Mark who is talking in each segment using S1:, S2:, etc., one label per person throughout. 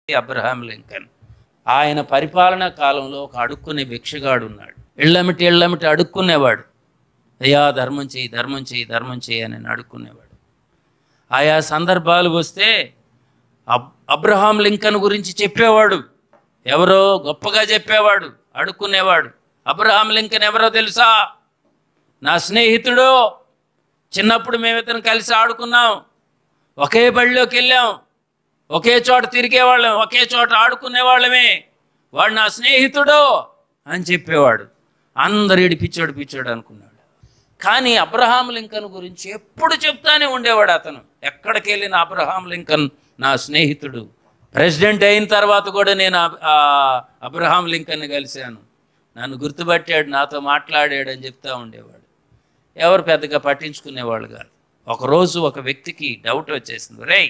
S1: Abraham Lincoln ఆయన పరిపాలనా కాలంలో ఒక అడుక్కునే భిక్షగాడు ఉన్నాడు ఇళ్ళమిటి ఇళ్ళమిటి అడుక్కునేవాడు అయ్యా ధర్మం చేయి ధర్మం చేయి ధర్మం చేయి అని అడుక్కునేవాడు ఆయా సందర్భాలు వస్తే అబ్ అబ్రహాం లింకన్ గురించి చెప్పేవాడు ఎవరో గొప్పగా చెప్పేవాడు అడుక్కునేవాడు అబ్రహాం లింకన్ ఎవరో తెలుసా నా స్నేహితుడు చిన్నప్పుడు మేమిద్దరం కలిసి ఆడుకున్నాం ఒకే బడిలోకి వెళ్ళాం ఒకే చోట తిరిగేవాళ్ళం ఒకే చోట ఆడుకునేవాళ్ళమే వాడు నా స్నేహితుడు అని చెప్పేవాడు అందరు ఈడు పిచ్చోడు పిచ్చోడు అనుకున్నాడు కానీ అబ్రహాం లింకన్ గురించి ఎప్పుడు చెప్తానే ఉండేవాడు అతను ఎక్కడికి వెళ్ళిన అబ్రహాం లింకన్ నా స్నేహితుడు ప్రెసిడెంట్ అయిన తర్వాత కూడా నేను అబ్- ఆ అబ్రహాం లింకన్ని కలిశాను నన్ను గుర్తుపట్టాడు నాతో మాట్లాడాడు అని చెప్తా ఉండేవాడు ఎవరు పెద్దగా పట్టించుకునేవాళ్ళు కాదు ఒకరోజు ఒక వ్యక్తికి డౌట్ వచ్చేసింది రేయ్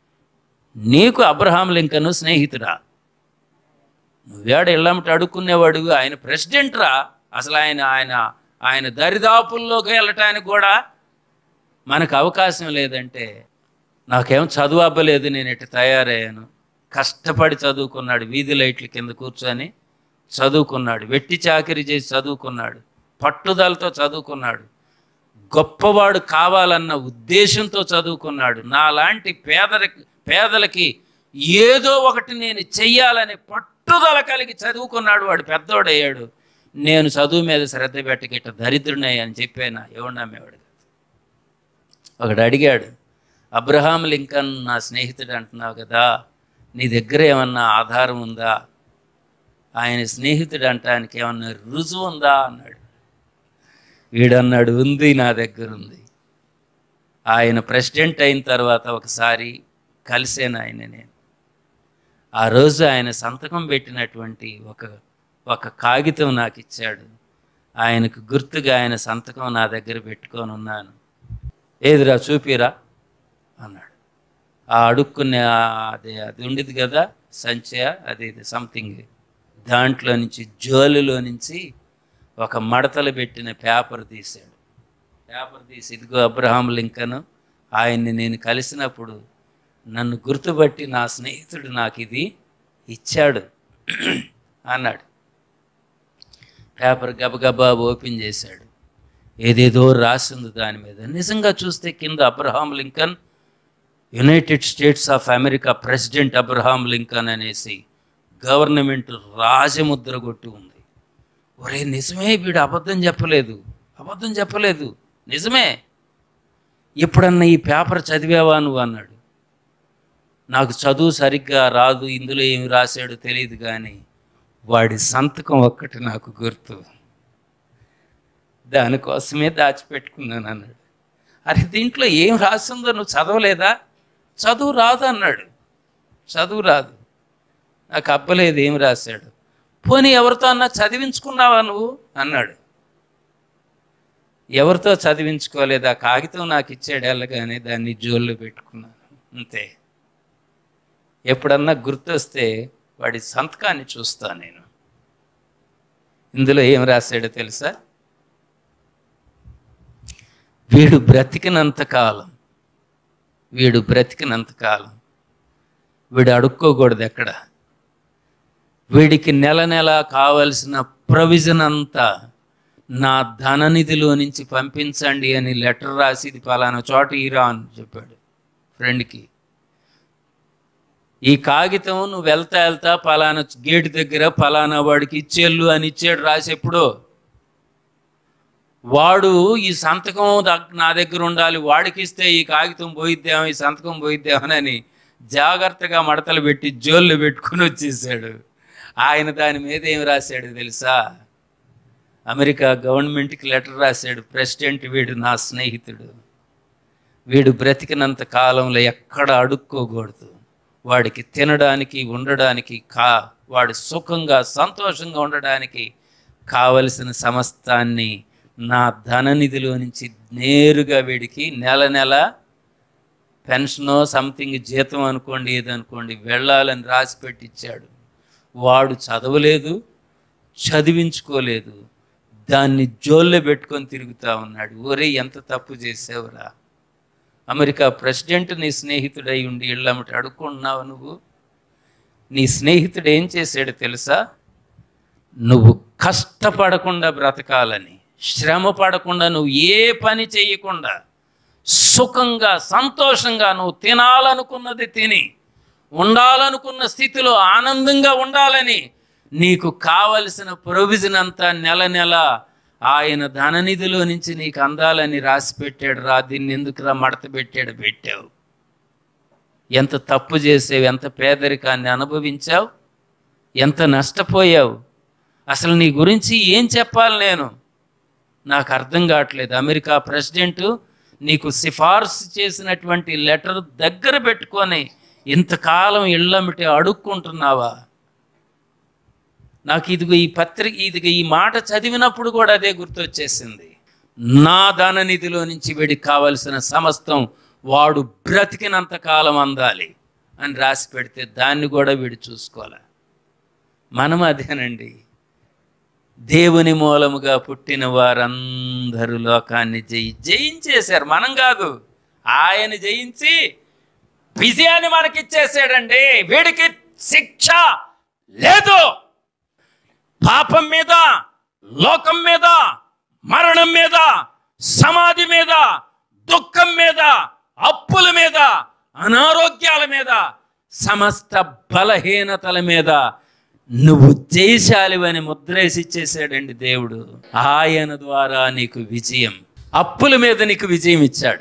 S1: నీకు అబ్రహాం లింకన్ స్నేహితుడా నువ్వేడ ఇళ్ళమట అడుక్కునేవాడు ఆయన ప్రెసిడెంట్ రా అసలు ఆయన ఆయన ఆయన దరిదాపుల్లోకి వెళ్ళటానికి కూడా మనకు అవకాశం లేదంటే నాకేం చదువు అవ్వలేదు నేను ఇటు తయారయ్యాను కష్టపడి చదువుకున్నాడు వీధి లైట్ల కింద కూర్చొని చదువుకున్నాడు వెట్టి చాకిరి చేసి చదువుకున్నాడు పట్టుదలతో చదువుకున్నాడు గొప్పవాడు కావాలన్న ఉద్దేశంతో చదువుకున్నాడు నాలాంటి పేదలకి పేదలకి ఏదో ఒకటి నేను చెయ్యాలని పట్టుదల కలిగి చదువుకున్నాడు వాడు పెద్దోడయ్యాడు నేను చదువు మీద శ్రద్ధ పెట్టకిట్ట దరిద్రునయ్య అని చెప్పాను ఎవడు నమ్మేవాడు కాదు. ఒకడు అడిగాడు అబ్రహాం లింకన్ నా స్నేహితుడు అంటున్నావు కదా నీ దగ్గర ఏమన్నా ఆధారం ఉందా ఆయన స్నేహితుడు అంటానికి ఏమన్నా రుజువు ఉందా అన్నాడు వీడన్నాడు ఉంది నా దగ్గర ఉంది ఆయన ప్రెసిడెంట్ అయిన తర్వాత ఒకసారి కలిసాను ఆయన నేను ఆ రోజు ఆయన సంతకం పెట్టినటువంటి ఒక ఒక కాగితం నాకు ఇచ్చాడు ఆయనకు గుర్తుగా ఆయన సంతకం నా దగ్గర పెట్టుకొని ఉన్నాను ఏదిరా చూపిరా అన్నాడు ఆ అడుక్కునే ఆ- అది అది ఉండేది కదా సంచయ అది ఇది సంథింగ్ దాంట్లో నుంచి జోలులో నుంచి ఒక మడతలు పెట్టిన పేపర్ తీశాడు పేపర్ తీసి ఇదిగో అబ్రహాం లింకన్ ఆయన్ని నేను కలిసినప్పుడు నన్ను గుర్తుపట్టి నా స్నేహితుడు నాకు ఇది ఇచ్చాడు అన్నాడు పేపర్ గబగబా ఓపెన్ చేశాడు ఏదేదో రాసింది దాని మీద నిజంగా చూస్తే కింద Abraham Lincoln United States of America president Abraham Lincoln అనేసి గవర్నమెంట్ రాజముద్ర కొట్టి ఉంది ఒరే నిజమే వీడు అబద్ధం చెప్పలేదు అబద్ధం చెప్పలేదు నిజమే ఎప్పుడన్నా ఈ పేపర్ చదివావా నువ్వు అన్నాడు నాకు చదువు సరిగ్గా రాదు ఇందులో ఏమి రాశాడో తెలియదు కానీ వాడి సంతకం ఒక్కటి నాకు గుర్తు దానికోసమే దాచిపెట్టుకున్నాను అన్నాడు అరే దీంట్లో ఏం రాసిందో నువ్వు చదవలేదా చదువు రాదు అన్నాడు చదువు రాదు నాకు అబ్బలేదు ఏం రాశాడు పోనీ ఎవరితో అన్నా చదివించుకున్నావా నువ్వు అన్నాడు ఎవరితో చదివించుకోలేదు ఆ కాగితం నాకు ఇచ్చాడు వెళ్ళగానే దాన్ని జోల్లో పెట్టుకున్నాను అంతే ఎప్పుడన్నా గుర్తొస్తే వాడి సంతకాన్ని చూస్తా నేను ఇందులో ఏం రాశాడో తెలుసా వీడు బ్రతికినంత కాలం వీడు బ్రతికినంత కాలం వీడు అడుక్కోకూడదు ఎక్కడ వీడికి నెల నెల కావలసిన ప్రొవిజన్ అంతా నా ధననిధిలో నుంచి పంపించండి అని లెటర్ రాసి ఇది పలానా చోట ఇరా అని చెప్పాడు ఫ్రెండ్కి ఈ కాగితం నువ్వు వెళ్తా వెళ్తా పలానా గేటు దగ్గర పలానా వాడికి ఇచ్చేళ్ళు అని ఇచ్చాడు రాసి ఎప్పుడో వాడు ఈ సంతకం దగ్- నా దగ్గర ఉండాలి వాడికి ఇస్తే ఈ కాగితం పోయిద్దాం ఈ సంతకం పోయిద్దామని జాగ్రత్తగా మడతలు పెట్టి జోల్లో పెట్టుకుని వచ్చేసాడు ఆయన దాని మీద ఏం రాశాడు తెలుసా అమెరికా గవర్నమెంట్కి లెటర్ రాశాడు ప్రెసిడెంట్ వీడు నా స్నేహితుడు వీడు బ్రతికినంత కాలంలో ఎక్కడ అడుక్కోకూడదు వాడికి తినడానికి ఉండడానికి కా వాడు సుఖంగా సంతోషంగా ఉండడానికి కావలసిన సమస్తాన్ని నా ధననిధిలో నుంచి నేరుగా వీడికి నెల నెల పెన్షనో సంథింగ్ జీతం అనుకోండి ఏదనుకోండి వెళ్ళాలని రాసి పెట్టించాడు వాడు చదవలేదు చదివించుకోలేదు దాన్ని జోల్లో పెట్టుకొని తిరుగుతా ఉన్నాడు ఒరే ఎంత తప్పు చేసావురా అమెరికా ప్రెసిడెంట్ నీ స్నేహితుడై ఉండి ఇళ్ళమ్మటి అడుక్కుంటున్నావు నువ్వు నీ స్నేహితుడు ఏం చేశాడు తెలుసా నువ్వు కష్టపడకుండా బ్రతకాలని శ్రమ పడకుండా నువ్వు ఏ పని చేయకుండా సుఖంగా సంతోషంగా నువ్వు తినాలనుకున్నది తిని ఉండాలనుకున్న స్థితిలో ఆనందంగా ఉండాలని నీకు కావలసిన ప్రొవిజన్ అంతా నెల నెల ఆయన ధననిధిలో నుంచి నీకు అందాలని రాసి పెట్టాడు రా దీన్ని ఎందుకురా మడత పెట్టాడు పెట్టావు ఎంత తప్పు చేసావు ఎంత పేదరికాన్ని అనుభవించావు ఎంత నష్టపోయావు అసలు నీ గురించి ఏం చెప్పాలి నేను నాకు అర్థం కావట్లేదు అమెరికా ప్రెసిడెంట్ నీకు సిఫార్సు చేసినటువంటి లెటర్ దగ్గర పెట్టుకొని ఇంతకాలం ఇళ్ళమిటి అడుక్కుంటున్నావా నాకు ఇదిగో ఈ పత్రిక ఇదిగో ఈ మాట చదివినప్పుడు కూడా అదే గుర్తొచ్చేసింది నా ధననిధిలో నుంచి వీడికి కావలసిన సమస్తం వాడు బ్రతికినంత కాలం అందాలి అని రాసి పెడితే దాన్ని కూడా వీడు చూసుకోవాలి మనం అదేనండి దేవుని మూలముగా పుట్టిన వారందరూ లోకాన్ని జయి జయించేశారు మనం కాదు ఆయన జయించి విజయాన్ని మనకిచ్చేసాడండి వీడికి శిక్ష లేదు పాపం మీద లోకం మీద మరణం మీద సమాధి మీద దుఃఖం మీద అప్పుల మీద అనారోగ్యాల మీద సమస్త బలహీనతల మీద నువ్వు జయశాలివని ముద్రేసి ఇచ్చేసాడండి దేవుడు ఆయన ద్వారా నీకు విజయం అప్పుల మీద నీకు విజయం ఇచ్చాడు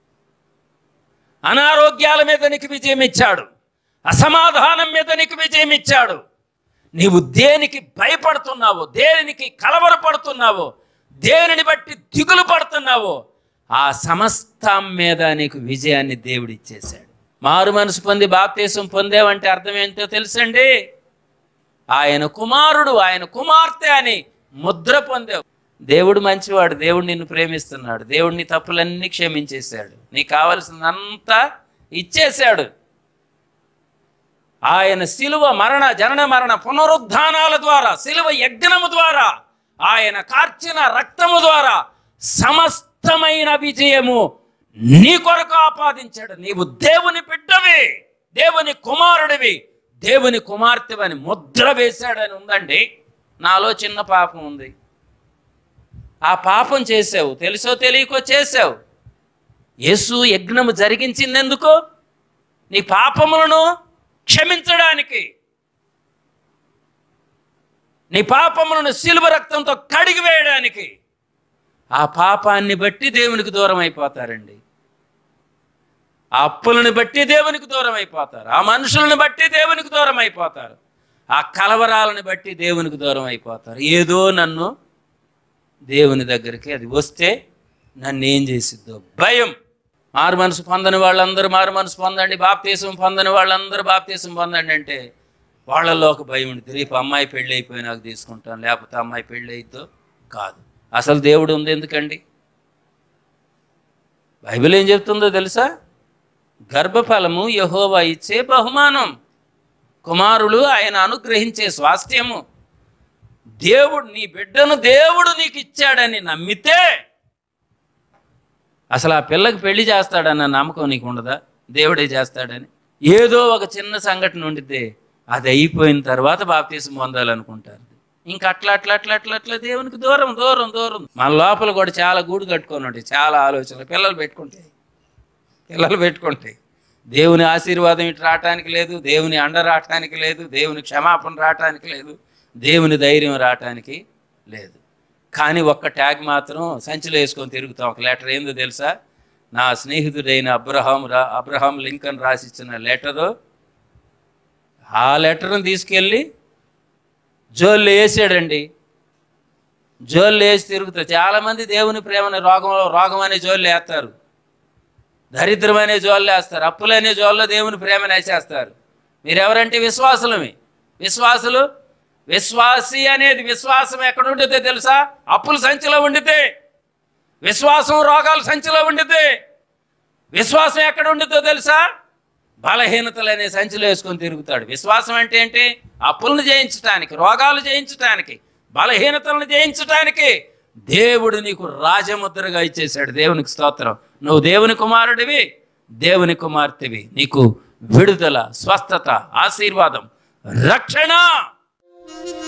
S1: అనారోగ్యాల మీద నీకు విజయం ఇచ్చాడు అసమాధానం మీద నీకు విజయం ఇచ్చాడు నీవు దేనికి భయపడుతున్నావో దేనికి కలవరపడుతున్నావో దేనిని బట్టి దిగులు పడుతున్నావో ఆ సమస్తం మీద నీకు విజయాన్ని దేవుడు ఇచ్చేశాడు మారు మనసు పొంది బాప్తీసం పొందేవంటే అర్థం ఏంటో తెలుసండి ఆయన కుమారుడు ఆయన కుమార్తె అని ముద్ర పొందావు దేవుడు మంచివాడు దేవుడు నిన్ను ప్రేమిస్తున్నాడు దేవుడు నీ తప్పులన్నీ క్షమించేశాడు నీకు కావలసినంతా ఇచ్చేశాడు ఆయన శిలువ మరణ జనన మరణ పునరుద్ధానాల ద్వారా శిలువ యజ్ఞము ద్వారా ఆయన కార్చిన రక్తము ద్వారా సమస్తమైన విజయము నీ కొరకు ఆపాదించాడు నీవు దేవుని బిడ్డవి దేవుని కుమారుడివి దేవుని కుమార్తెవని ముద్ర వేశాడని ఉందండి నాలో చిన్న పాపం ఉంది ఆ పాపం చేసావు తెలుసో తెలియకో చేసావు యేసు యజ్ఞము జరిగించిందెందుకు నీ పాపములను క్షమించడానికి నీ పాపములను సిలువ రక్తంతో కడిగి వేయడానికి ఆ పాపాన్ని బట్టి దేవునికి దూరం అయిపోతారండి ఆ అప్పులను బట్టి దేవునికి దూరం అయిపోతారు ఆ మనుషులను బట్టి దేవునికి దూరం అయిపోతారు ఆ కలవరాలను బట్టి దేవునికి దూరం అయిపోతారు ఏదో నన్ను దేవుని దగ్గరికి అది వస్తే నన్ను ఏం చేసిద్దో భయం మారు మనసు పొందని వాళ్ళందరూ మారు మనసు పొందండి బాప్తీసం పొందని వాళ్ళందరూ బాప్తీసం పొందండి అంటే వాళ్ళలో ఒక భయం ఉంటుంది రేపు అమ్మాయి పెళ్ళి అయిపోయి నాకు తీసుకుంటాను లేకపోతే అమ్మాయి పెళ్ళి అయిద్దో కాదు అసలు దేవుడు ఉంది ఎందుకండి బైబిల్ ఏం చెప్తుందో తెలుసా గర్భఫలము యహోవా ఇచ్చే బహుమానం కుమారులు ఆయన అనుగ్రహించే స్వాస్థ్యము దేవుడు నీ బిడ్డను దేవుడు నీకు ఇచ్చాడని నమ్మితే అసలు ఆ పిల్లకి పెళ్లి చేస్తాడన్న నమ్మకం నీకు ఉండదా దేవుడే చేస్తాడని ఏదో ఒక చిన్న సంఘటన ఉండితే అది అయిపోయిన తర్వాత బాప్తీసం పొందాలనుకుంటారు ఇంకా అట్లా అట్లా అట్లా అట్లా అట్లా దేవునికి దూరం దూరం దూరం మన లోపల కూడా చాలా గూడు కట్టుకొని ఉంటాయి చాలా ఆలోచనలు పిల్లలు పెట్టుకుంటాయి పిల్లలు పెట్టుకుంటాయి దేవుని ఆశీర్వాదం ఇటు రావటానికి లేదు దేవుని అండ రావటానికి లేదు దేవుని క్షమాపణ రావటానికి లేదు దేవుని ధైర్యం రావటానికి లేదు కానీ ఒక్క ట్యాగ్ మాత్రం సంచిలో వేసుకొని తిరుగుతాం ఒక లెటర్ ఏందో తెలుసా నా స్నేహితుడైన అబ్రహాం రా అబ్రహాం లింకన్ రాసిచ్చిన లెటరు ఆ లెటర్ను తీసుకెళ్ళి జోళ్ళు వేసాడండి జోళ్ళు వేసి తిరుగుతారు చాలామంది దేవుని ప్రేమని రోగం రోగం అనే జోళ్ళు వేస్తారు దరిద్రం అనే జోళ్ళు వేస్తారు అప్పులు అనే జోల్లో దేవుని ప్రేమను వేసేస్తారు మీరెవరంటే విశ్వాసులమే విశ్వాసులు విశ్వాసి అనేది విశ్వాసం ఎక్కడ ఉండితే తెలుసా అప్పులు సంచిలో ఉండితే విశ్వాసం రోగాలు సంచిలో ఉండితే విశ్వాసం ఎక్కడ ఉండితో తెలుసా బలహీనతలు అనే సంచిలో వేసుకొని తిరుగుతాడు విశ్వాసం అంటే ఏంటి అప్పులను జయించటానికి రోగాలు జయించటానికి బలహీనతలను జయించటానికి దేవుడు నీకు రాజముద్రగా ఇచ్చేశాడు దేవునికి స్తోత్రం నువ్వు దేవుని కుమారుడివి దేవుని కుమార్తెవి నీకు విడుదల స్వస్థత ఆశీర్వాదం రక్షణ